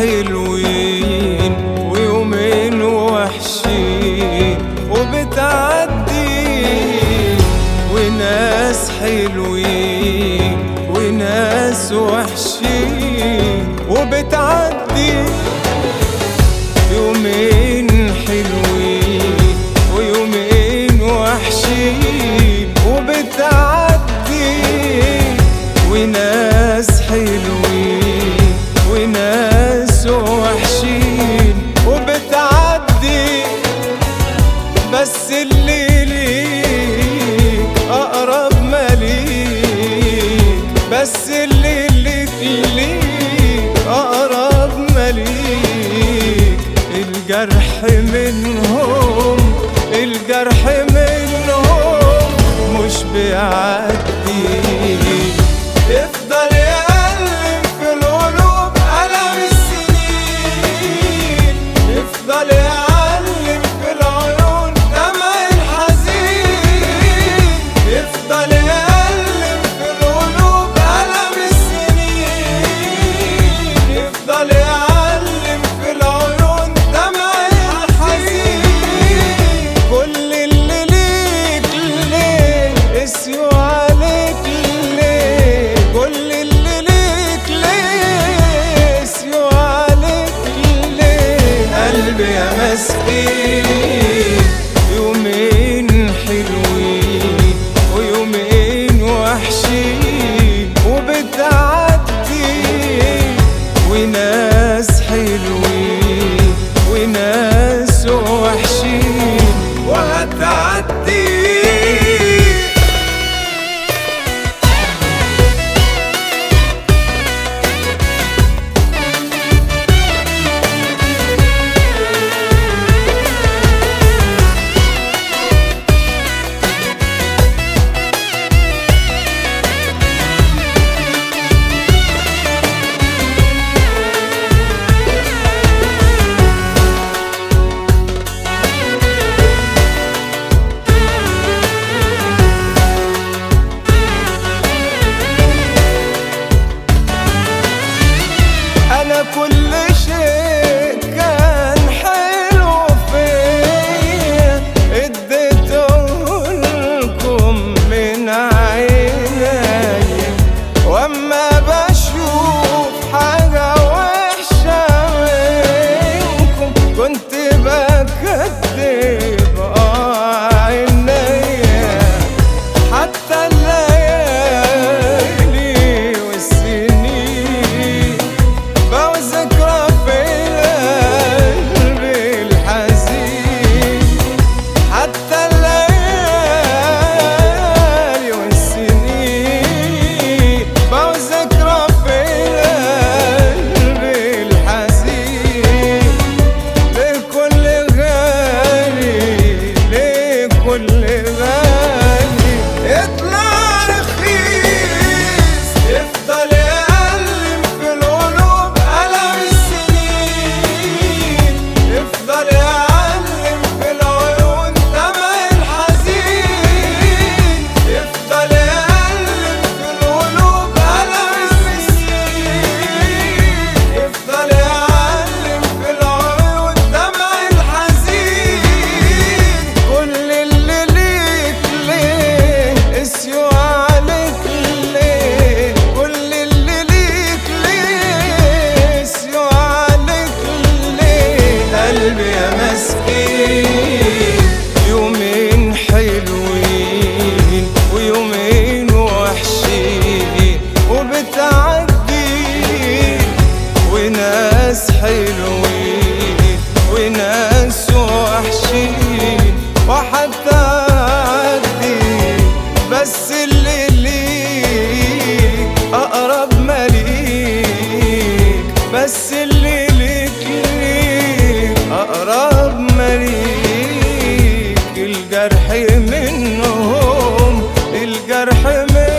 حلوين ويومين وحشين وبتعدي وناس حلوين وناس وحشين وبتعدي يومين حلوين ويومين وحشين وبتعدي وناس حلوين وناس وحشين وبتعدي بس اللي ليك أقرب ما ليك بس اللي ليك ليك أقرب ما ليك الجرح منهم الجرح منهم مش بيعدي يفضل يقلب في القلوب ألم السنين يفضل يعلم في العيون دمع الحزين يفضل يقلب في القلوب ألم السنين يفضل يعلم في العيون دمع الحزين كل اللي ليك ليه قسيوا عليك ليه كل اللي ليك ليه قسيوا عليك ليه قلبي يا مسكين يومين حلوين ويومين وحشين وبتعدي وناس حلوين وناس وحشين وهتعدي انا كل شيء كان حلو فيا اديته لكم من عيني واما بشوف حاجه وحشه منكم كنت بكدب اه عينيا حتى الليالي والسنين بقوا ذكرى في القلب الحزين حتى الليالي والسنين بقوا ذكرى في القلب الحزين لكل غالي لكل غالي يطلع رخيص يفضل يقلب في القلوب ألم السنين يفضل يعلم في العيون دمع الحزين يفضل يقلب في القلوب ألم السنين يفضل يعلم في العيون دمع الحزين كل اللي ليك ليه قسيوا عليك ليه كل اللي ليك ليه قسيوا عليك ليه قلبي يا مسكين يومين حلوين ويومين وحشين وبتعدي وناس حلوين وناس وحشين وحتعدي بس اللي ليك أقرب ما ليك بس اللي ليك ليك أقرب ما ليك الجرح منهم الجرح منهم